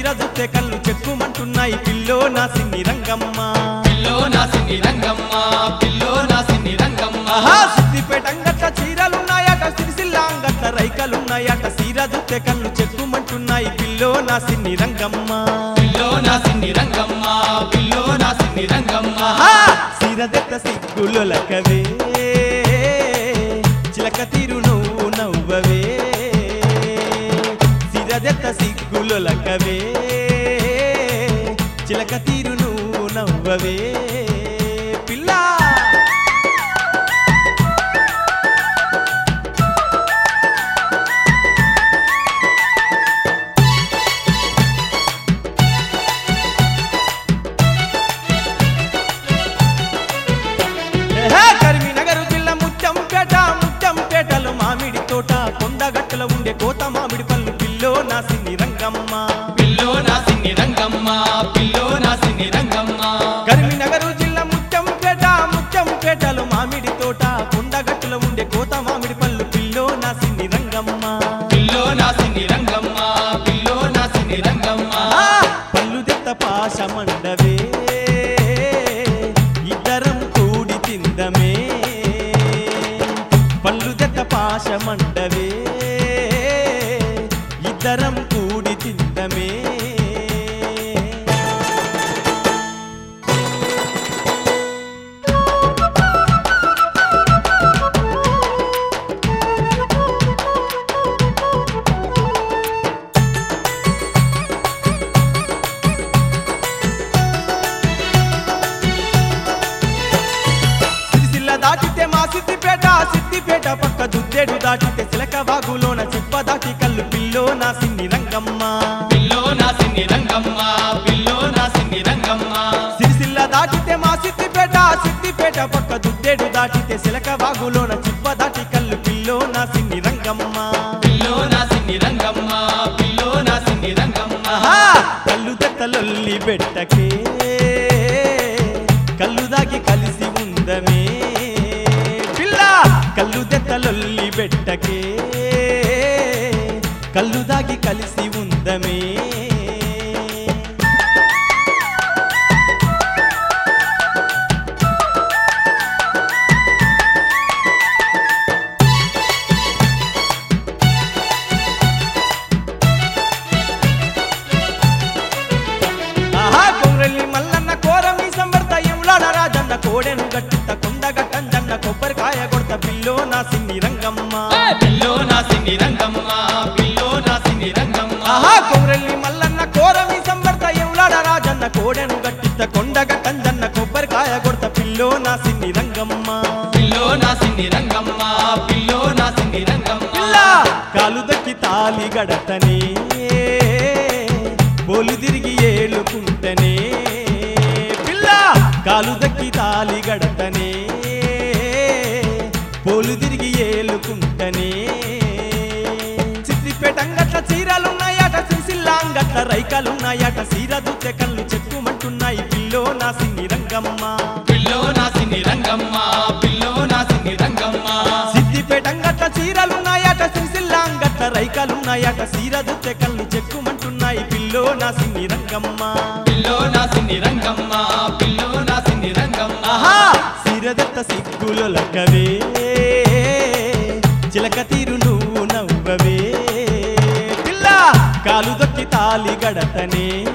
సీరదుత్తే కళ్ళు చెక్కుమంటున్నాయి పిల్లో నా సిన్ని రంగమ్మ పిల్లో నా సిన్ని రంగమ్మ పిల్లో నా సిన్ని రంగమ్మ ఆహా సిద్దిపేట అంగట్ల చీరలున్నాయట సిరిసిల్ల అంగట్ల రైకలున్నాయట సీరదుత్తే కళ్ళు చెక్కుమంటున్నాయి పిల్లో నా సిన్ని రంగమ్మ పిల్లో నా సిన్ని రంగమ్మ పిల్లో నా సిన్ని రంగమ్మ ఆహా సీరదెత్త సిగ్గులొలకవే చిలక తీరు నువ్వు నవ్వవే సీరదెత్త సిగ్గులొలకవే చిలక తీరు నువ్వు నవ్వవే పిల్ల ఏహే, కరీంనగర్ జిల్లా ముత్యంపేట ముత్యంపేటలో మామిడి తోట కొండగట్టుల ఉండే కోత మామిడి పళ్ళు పిల్లో నా సిన్ని రంగమ్మ పిల్లో నా సిన్ని రంగమ్మ పిల్లో నా సిన్ని రంగమ్మ కరీంనగర్ జిల్లా ముత్యంపేట ముత్యంపేటలో మామిడి తోట కొండగట్టుల ఉండే కోత మామిడి పళ్ళు పిల్లో నా సిన్ని రంగమ్మ పిల్లో నా సిన్ని రంగమ్మ పిల్లో నా సిన్ని రంగమ్మ ఆ, పళ్ళు దెత్త పాశ మండవే ఇద్దరం కూడి తిందమే పళ్ళు దెత్త పాశ మండవే ఇద్దరం కూడి తిందమే సిరిసిల్ల దాటితే మా సిద్దిపేట సిద్దిపేట పక్క దుద్దేడు దాటితే సిలక వాగులోన చెప్ప దాటి కళ్ళు పిల్లో నా సిన్ని రంగమ్మ పిల్లో నా సిన్ని రంగమ్మ పిల్లో నా సిన్ని రంగమ్మ సిరిసిల్ల దాటితే మా సిద్దిపేట సిద్దిపేట పక్క దుద్దేడు దాటితే సిలక వాగులోన చిప్ప దాటి కళ్ళు పిల్లో నా సిన్ని రంగమ్మ పిల్లో నా సిన్ని రంగమ్మ పిల్లో నా సిన్ని రంగమ్మ ఆహా కళ్ళు తెత్తలొల్లి బెట్టకే కళ్ళు దాగి కలిసి ఉందమే పిల్ల కళ్ళు తెత్తలొల్లి బెట్టకే కళ్ళు దాగి కలిసి ఉందమే ఆహా కొంగ్రెల్లి మల్లన్న కోరమి సంబర్త ఎంలాడ రాజన్న కోడెను గట్టిత కొండ గట్టంజన్న కొబ్బరికాయ కొడత పిల్లో నా సిన్ని రంగమ్మ పిల్లో నా సిన్ని రంగమ్మ పిల్లో నా సిన్ని రంగమ్మ ఆహా కొంగ్రెల్లి మల్లన్న కోరమి సంబర్త ఎంలాడ రాజన్న కోడెను గట్టిత కొండ గట్టంజన్న కొబ్బరికాయ కొడత పిల్లో నా సిన్ని రంగమ్మ పిల్లో నా సిన్ని రంగమ్మ పిల్లో నా సిన్ని రంగమ్మ పిల్ల కాలు దక్కి తాలి గడతనే పోలు తిరిగి ఏలుకుంటనే పిల్ల కాలు దక్కి తాలి గడతనే పోలు తిరిగి ఏలుకుంటనే సిద్దిపేట అంగట్ల చీరలున్నాయట సిరిసిల్ల అంగట్ల రైకలున్నాయట సీర దుత్తె కళ్ళు చెక్కుమంటున్నాయి పిల్లో నా సిన్ని రంగమ్మ పిల్లో నా సిన్ని రంగమ్మ పిల్లో నా సిన్ని రంగమ్మ సిద్దిపేట అంగట్ల చీరలున్నాయట సిరిసిల్ల అంగట్ల రైకలున్నాయట సీర దుత్తె కళ్ళు చెక్కుమంటున్నాయి పిల్లో నా సిన్ని రంగమ్మ పిల్లో నా సిన్ని రంగమ్మ పిల్లో నా సిన్ని రంగమ్మ ఆహా సిరదత్త సిగ్గులొలకవే చిలక తీరు నువ్వు నవ్వవే పిల్ల కాలు దొక్కి తాలి గడతనే